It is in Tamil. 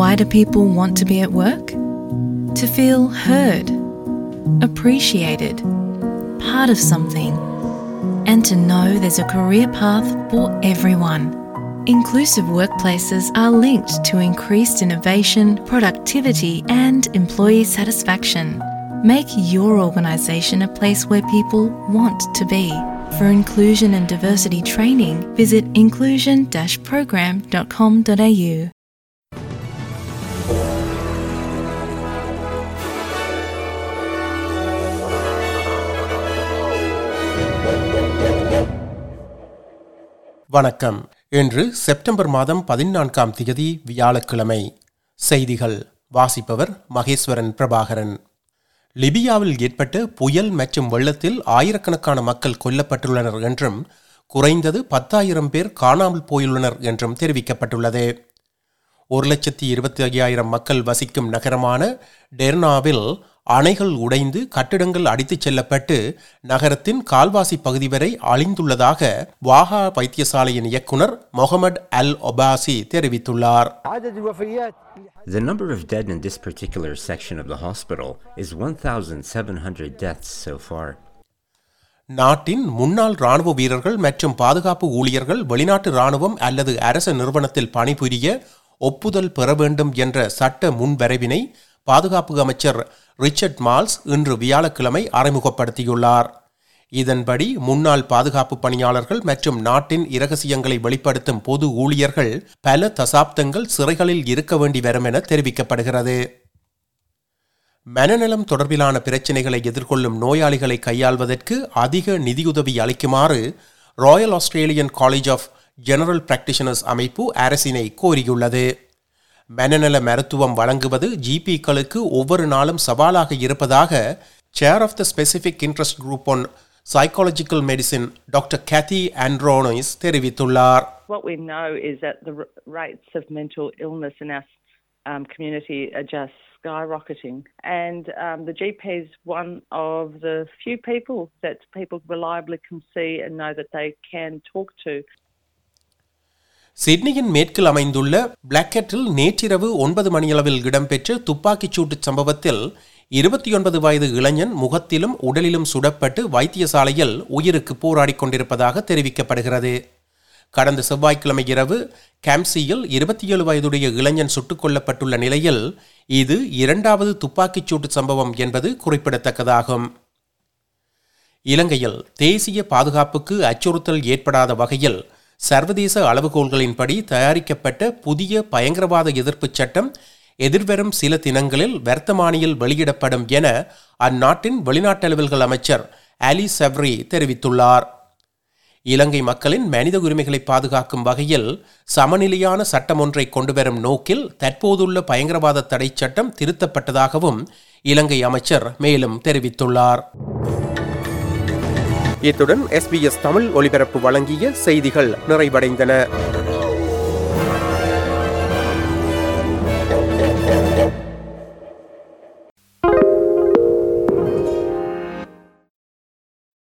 Why do people want to be at work? To feel heard, appreciated, part of something, and to know there's a career path for everyone. Inclusive workplaces are linked to increased innovation, productivity, and employee satisfaction. Make your organisation a place where people want to be. For inclusion and diversity training, visit inclusion program.com.au. வணக்கம் இன்று செப்டம்பர் மாதம் பதினான்காம் திகதி வியாழக்கிழமை செய்திகள் வாசிப்பவர் மகேஸ்வரன் பிரபாகரன் லிபியாவில் ஏற்பட்ட புயல் மற்றும் வெள்ளத்தில் ஆயிரக்கணக்கான மக்கள் கொல்லப்பட்டுள்ளனர் என்றும் குறைந்தது பத்தாயிரம் பேர் காணாமல் போயுள்ளனர் என்றும் தெரிவிக்கப்பட்டுள்ளது ஒரு லட்சத்தி இருபத்தி ஐயாயிரம் மக்கள் வசிக்கும் நகரமான டெர்னாவில் அணைகள் உடைந்து கட்டிடங்கள் அடித்துச் செல்லப்பட்டு நகரத்தின் கால்வாசி பகுதி வரை அழிந்துள்ளதாக வாகா வைத்தியசாலையின் இயக்குனர் முகமது அல் ஒபாசி தெரிவித்துள்ளார் عدد الوفيات The number of dead in this particular section of the hospital is 1,700 deaths so far. நாட்டின் முன்னாள் ராணுவ வீரர்கள் மற்றும் பாதுகாப்பு ஊழியர்கள் வெளிநாட்டு ராணுவம் அல்லது அரச நிறுவனத்தில் பணிபுரிய ஒப்புதல் பெற வேண்டும் என்ற சட்ட முன்வரைவினை பாதுகாப்பு அமைச்சர் ரிச்சர்ட் மால்ஸ் இன்று வியாழக்கிழமை அறிமுகப்படுத்தியுள்ளார் இதன்படி முன்னாள் பாதுகாப்பு பணியாளர்கள் மற்றும் நாட்டின் இரகசியங்களை வெளிப்படுத்தும் பொது ஊழியர்கள் பல தசாப்தங்கள் சிறைகளில் இருக்க வேண்டி வரும் என தெரிவிக்கப்படுகிறது மனநலம் தொடர்பிலான பிரச்சினைகளை எதிர்கொள்ளும் நோயாளிகளை கையாள்வதற்கு அதிக நிதியுதவி அளிக்குமாறு Royal Australian College of General Practitioners அமைப்பு அரசினை கோரியுள்ளது மனநல மருத்துவம் வழங்குவது ஜிபிக்களுக்கு ஒவ்வொரு நாளும் சவாலாக இருப்பதாக chair of the specific interest group on psychological medicine doctor Kathy Andronis தெரிவித்துள்ளார் What we know is that the r- rates of mental illness in our um, community are just skyrocketing, and um, the GP is one of the few people that people reliably can see and know that they can talk to. சிட்னியின் மேற்கில் அமைந்துள்ள பிளாக்கெட்டில் நேற்றிரவு ஒன்பது மணியளவில் இடம்பெற்ற துப்பாக்கிச் சூட்டுச் சம்பவத்தில் இருபத்தி ஒன்பது வயது இளைஞன் முகத்திலும் உடலிலும் சுடப்பட்டு வைத்தியசாலையில் உயிருக்கு போராடிக் கொண்டிருப்பதாக தெரிவிக்கப்படுகிறது கடந்த செவ்வாய்க்கிழமை இரவு கேம்சியில் இருபத்தி ஏழு வயதுடைய இளைஞன் சுட்டுக் கொல்லப்பட்டுள்ள நிலையில் இது இரண்டாவது துப்பாக்கிச் சூட்டு சம்பவம் என்பது குறிப்பிடத்தக்கதாகும் இலங்கையில் தேசிய பாதுகாப்புக்கு அச்சுறுத்தல் ஏற்படாத வகையில் சர்வதேச அளவுகோல்களின்படி தயாரிக்கப்பட்ட புதிய பயங்கரவாத எதிர்ப்புச் சட்டம் எதிர்வரும் சில தினங்களில் வர்த்தமானியில் வெளியிடப்படும் என அந்நாட்டின் வெளிநாட்டு அலுவல்கள் அமைச்சர் அலி சவ்ரி தெரிவித்துள்ளார் இலங்கை மக்களின் மனித உரிமைகளை பாதுகாக்கும் வகையில் சமநிலையான சட்டம் ஒன்றை கொண்டுவரும் நோக்கில் தற்போதுள்ள பயங்கரவாத தடை சட்டம் திருத்தப்பட்டதாகவும் இலங்கை அமைச்சர் மேலும் தெரிவித்துள்ளார் இத்துடன் எஸ்பிஎஸ் தமிழ் ஒலிபரப்பு வழங்கிய செய்திகள் நிறைவடைந்தன